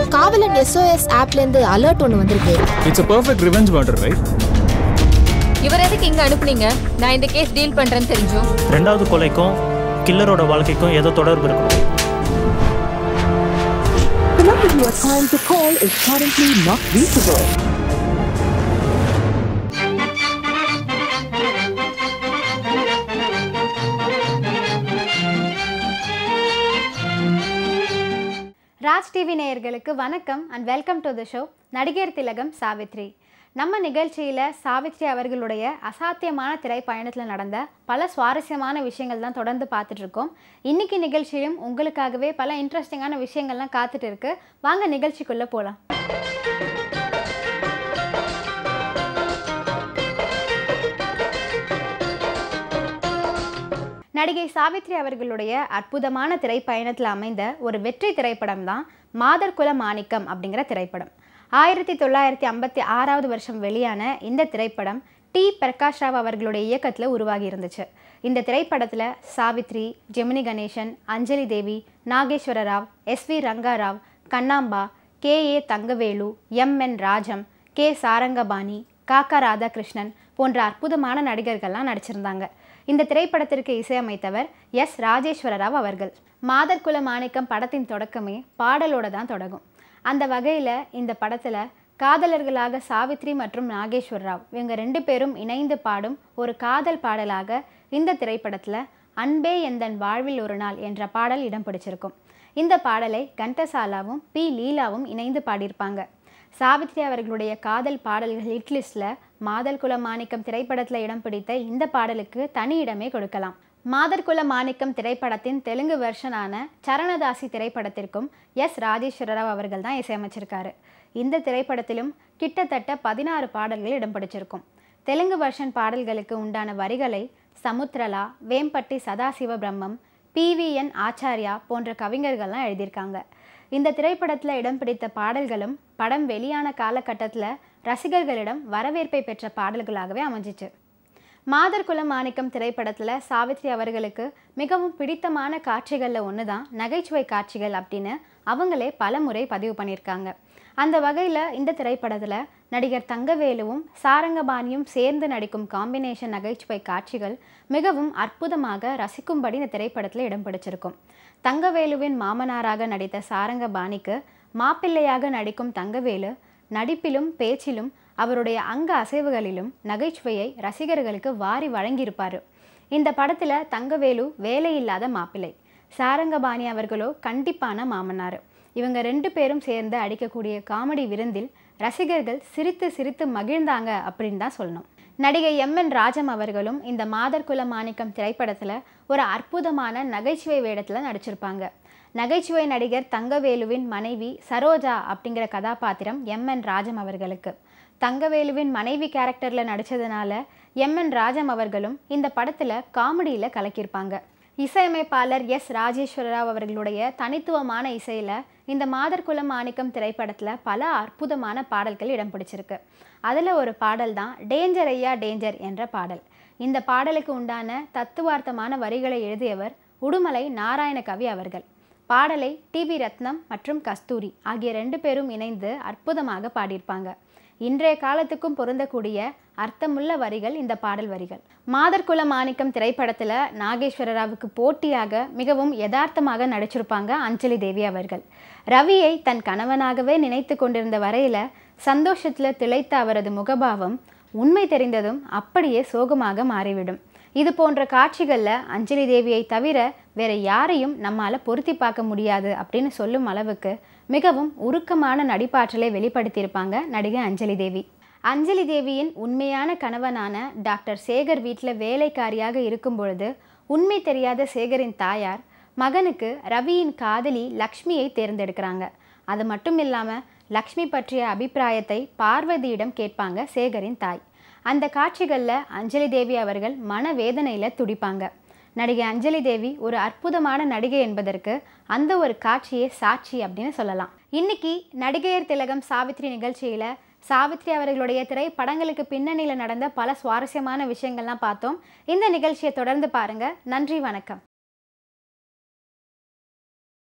காவலன் எஸ்ஓஎஸ் ஆப்ல இருந்து அலர்ட் ஒன்று வந்திருக்கு it's a perfect revenge murder right இவர் எதுக்கு இங்க அனுப்புனீங்க நான் இந்த கேஸ் டீல் பண்றேன்னு தெரிஞ்சும் ரெண்டாவது கொலைக்கும் கில்லரோட வாழ்க்கைக்கும் ஏதோ தொடர்பு இருக்கும் The number you are trying to call is currently not reachable. Raj TV நேயர்களுக்கு வணக்கம் and welcome to the show நடிகர் திலகம் சாவித்ரி நம்ம நிகழ்ச்சியில் சாவித்ரி அவர்களுடைய அசாத்தியமான திரைப்பயணத்தில் நடந்த பல சுவாரஸ்யமான விஷயங்கள் தான் தொடர்ந்து பார்த்துட்டு இருக்கோம் இன்னைக்கு நிகழ்ச்சியிலும் உங்களுக்காகவே பல இன்ட்ரெஸ்டிங்கான விஷயங்கள்லாம் காத்துட்டு இருக்கு வாங்க நிகழ்ச்சிக்குள்ளே போகலாம் நடிகை சாவித்ரி அவர்களுடைய அற்புதமான திரைப்பயணத்தில் அமைந்த ஒரு வெற்றி திரைப்படம் தான் மாதர்குல மாணிக்கம் அப்படிங்கிற திரைப்படம் ஆயிரத்தி தொள்ளாயிரத்தி ஐம்பத்தி ஆறாவது வருஷம் வெளியான இந்த திரைப்படம் டி பிரகாஷ் ராவ் அவர்களுடைய இயக்கத்தில் உருவாகி இருந்துச்சு இந்த திரைப்படத்தில் Savitri Gemini Ganesan Anjali Devi Nageswara Rao S V Rangarao Kannamba K A Thangavelu M N Rajam K Sarangapani Kaka Radhakrishnan போன்ற அற்புதமான நடிகர்கள்லாம் நடிச்சிருந்தாங்க இந்த திரைப்படத்திற்கு இசையமைத்தவர் எஸ் ராஜேஸ்வர ராவ் அவர்கள் மாதர்குல மாணிக்கம் படத்தின் தொடக்கமே பாடலோட தான் தொடங்கும் அந்த வகையில் இந்த படத்தில் காதலர்களாக சாவித்ரி மற்றும் நாகேஸ்வர ராவ் இவங்க ரெண்டு பேரும் இணைந்து பாடும் ஒரு காதல் பாடலாக இந்த திரைப்படத்தில் அன்பே எந்தன் வாழ்வில் ஒரு நாள் என்ற பாடல் இடம் பிடிச்சிருக்கும் இந்த பாடலை கண்டசாலாவும் பி லீலாவும் இணைந்து பாடியிருப்பாங்க சாவித்ரி அவர்களுடைய காதல் பாடல்கள் ஹிட் லிஸ்டில் மாதல் குல மாணிக்கம் திரைப்படத்தில் இடம் பிடித்த இந்த பாடலுக்கு தனி இடமே கொடுக்கலாம் மாதர்குல மாணிக்கம் திரைப்படத்தின் தெலுங்கு வெர்ஷனான சரணதாசி திரைப்படத்திற்கும் எஸ் ராஜேஸ்வர ராவ் அவர்கள் தான் இசையமைச்சிருக்காரு இந்த திரைப்படத்திலும் கிட்டத்தட்ட பதினாறு பாடல்கள் இடம் பிடிச்சிருக்கும் தெலுங்கு வெர்ஷன் பாடல்களுக்கு உண்டான வரிகளை சமுத்ரலா வேம்பட்டி சதாசிவ பிரம்மம் பிவிஎன் ஆச்சாரியா போன்ற கவிஞர்கள்லாம் எழுதியிருக்காங்க இந்த திரைப்படத்தில் இடம் பிடித்த பாடல்களும் படம் வெளியான காலகட்டத்தில் ரசிகர்களிடம் வரவேற்பை பெற்ற பாடல்களாகவே அமைஞ்சிச்சு மாதர்குல மாணிக்கம் திரைப்படத்தில் சாவித்ரி அவர்களுக்கு மிகவும் பிடித்தமான காட்சிகளில் ஒன்று தான் நகைச்சுவை காட்சிகள் அப்படின்னு அவங்களே பல முறை பதிவு பண்ணியிருக்காங்க அந்த வகையில் இந்த திரைப்படத்தில் நடிகர் தங்கவேலுவும் சாரங்கபாணியும் சேர்ந்து நடிக்கும் காம்பினேஷன் நகைச்சுவை காட்சிகள் மிகவும் அற்புதமாக ரசிக்கும்படி இந்த திரைப்படத்தில் இடம் பிடிச்சிருக்கும் தங்கவேலுவின் மாமனாராக நடித்த சாரங்கபாணிக்கு மாப்பிள்ளையாக நடிக்கும் தங்கவேலு நடிப்பிலும் பேச்சிலும் அவருடைய அங்க அசைவுகளிலும் நகைச்சுவையை ரசிகர்களுக்கு வாரி வழங்கியிருப்பார் இந்த படத்தில் தங்கவேலு வேலையில்லாத மாப்பிள்ளை சாரங்கபாணி அவர்களோ கண்டிப்பான மாமனார் இவங்க ரெண்டு பேரும் சேர்ந்து அடிக்கக்கூடிய காமெடி விருந்தில் ரசிகர்கள் சிரித்து சிரித்து மகிழ்ந்தாங்க அப்படின்னு தான் சொல்லணும் நடிகை எம் என் ராஜம் அவர்களும் இந்த மாதர்குல மாணிக்கம் திரைப்படத்தில் ஒரு அற்புதமான நகைச்சுவை வேடத்தில் நடிச்சிருப்பாங்க நகைச்சுவை நடிகர் தங்கவேலுவின் மனைவி சரோஜா அப்படிங்கிற கதாபாத்திரம் எம் என் ராஜம் அவர்களுக்கு தங்கவேலுவின் மனைவி கேரக்டரில் நடித்ததுனால எம் என் ராஜம் அவர்களும் இந்த படத்தில் காமெடியில் கலக்கியிருப்பாங்க இசையமைப்பாளர் எஸ் ராஜேஸ்வர ராவ் அவர்களுடைய தனித்துவமான இசையில் இந்த மாதர்குல மாணிக்கம் திரைப்படத்தில் பல அற்புதமான பாடல்கள் இடம் பிடிச்சிருக்கு அதில் ஒரு பாடல் தான் டேஞ்சர் ஐயா டேஞ்சர் என்ற பாடல் இந்த பாடலுக்கு உண்டான தத்துவார்த்தமான வரிகளை எழுதியவர் உடுமலை நாராயணகவி அவர்கள் பாடலை டிவி ரத்னம் மற்றும் கஸ்தூரி ஆகிய ரெண்டு பேரும் இணைந்து அற்புதமாக பாடியிருப்பாங்க இன்றைய காலத்துக்கும் பொருந்தக்கூடிய அர்த்தமுள்ள வரிகள் இந்த பாடல் வரிகள் மாதர்குல மாணிக்கம் திரைப்படத்தில் நாகேஸ்வர ராவுக்கு போட்டியாக மிகவும் யதார்த்தமாக நடிச்சிருப்பாங்க அஞ்சலி தேவி அவர்கள் ரவியை தன் கணவனாகவே நினைத்து கொண்டிருந்த வரையில் சந்தோஷத்தில் திளைத்த அவரது முகபாவம் உண்மை தெரிந்ததும் அப்படியே சோகமாக மாறிவிடும் இது போன்ற காட்சிகளில் அஞ்சலி தேவியை தவிர வேற யாரையும் நம்மால் பொருத்தி பார்க்க முடியாது அப்படின்னு சொல்லும் அளவுக்கு மிகவும் உருக்கமான நடிப்பாற்றலை வெளிப்படுத்தியிருப்பாங்க நடிகை அஞ்சலி தேவி அஞ்சலி தேவியின் உண்மையான கணவனான டாக்டர் சேகர் வீட்டில் வேலைக்காரியாக இருக்கும் பொழுது உண்மை தெரியாத சேகரின் தாயார் மகனுக்கு ரவியின் காதலி லக்ஷ்மியை தேர்ந்தெடுக்கிறாங்க அது மட்டும் இல்லாமல் லக்ஷ்மி பற்றிய அபிப்பிராயத்தை பார்வதியிடம் கேட்பாங்க சேகரின் தாய் அந்த காட்சிகளில் அஞ்சலி தேவி அவர்கள் மனவேதனையில் துடிப்பாங்க நடிகை அஞ்சலி தேவி ஒரு அற்புதமான நடிகை என்பதற்கு அந்த ஒரு காட்சியே சாட்சி அப்படின்னு சொல்லலாம் இன்னைக்கு நடிகையர் திலகம் சாவித்ரி நிகழ்ச்சியில் சாவித்ரி அவர்களுடைய திரைப்படங்களுக்கு பின்னணியில் நடந்த பல சுவாரஸ்யமான விஷயங்கள்லாம் பார்த்தோம் இந்த நிகழ்ச்சியை தொடர்ந்து பாருங்க நன்றி வணக்கம்